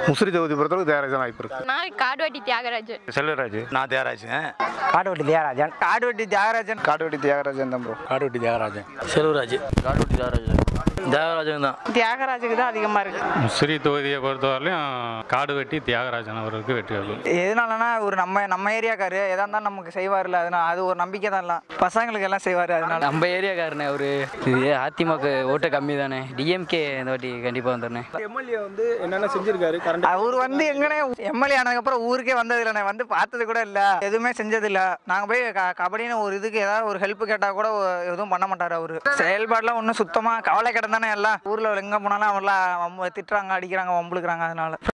முசிறி தொகுதி பொறுத்தளவுக்கு தியாகராஜன் வாய்ப்பு இருக்கு நான் காடுவாட்டி தியாகராஜன் செல்வராஜ் நான் தேராஜுங்க காடுவட்டி தியாகராஜன் காடுவட்டி தியாகராஜன் காட்டுவட்டி தியாகராஜன் தான் ப்ரோ காடுவட்டி தியாகராஜன் செல்வராஜ் காடுவட்டி தியாகராஜன் தியாகராஜன் தான் தியாகராஜுக்கு தான் அதிகமாக இருக்கு முசிறி தொகுதியை பொறுத்தவரையிலும் காடு வெட்டி தியாகராஜன் அவருக்கு வெற்றி வாய்ப்பு எதனாலனா ஒரு நம்ம நம்ம ஏரியாக்காரு எதா இருந்தாலும் நமக்கு செய்வார்ல அதனால அது ஒரு நம்பிக்கை தான் எல்லாம் பசங்களுக்கு எல்லாம் செய்வார் அதனால நம்ம ஏரியாக்காரனே ஒரு இது அதிமுக ஓட்டு கம்மி தானே டிஎம்கே இந்த வாட்டி கண்டிப்பாக வந்துடுனே எம்எல்ஏ வந்து என்னென்ன செஞ்சிருக்காரு கரண்ட் அவர் வந்து எங்கனே எம்எல்ஏ ஆனதுக்கப்புறம் ஊருக்கே வந்தது இல்லைண்ணே வந்து பார்த்தது கூட இல்லை எதுவுமே செஞ்சது இல்லை நாங்கள் போய் க கபடின்னு ஒரு இதுக்கு ஏதாவது ஒரு ஹெல்ப் கேட்டால் கூட ஒ- எதுவும் பண்ண மாட்டார் அவர் செயல்பாடுலாம் ஒன்றும் சுத்தமாக கவலை கிடந்தானே எல்லாம் ஊரில் எங்கே போனாலும் அவர்லாம் வம்பு திட்டுறாங்க அடிக்கிறாங்க வம்புழுக்கிறாங்க அதனால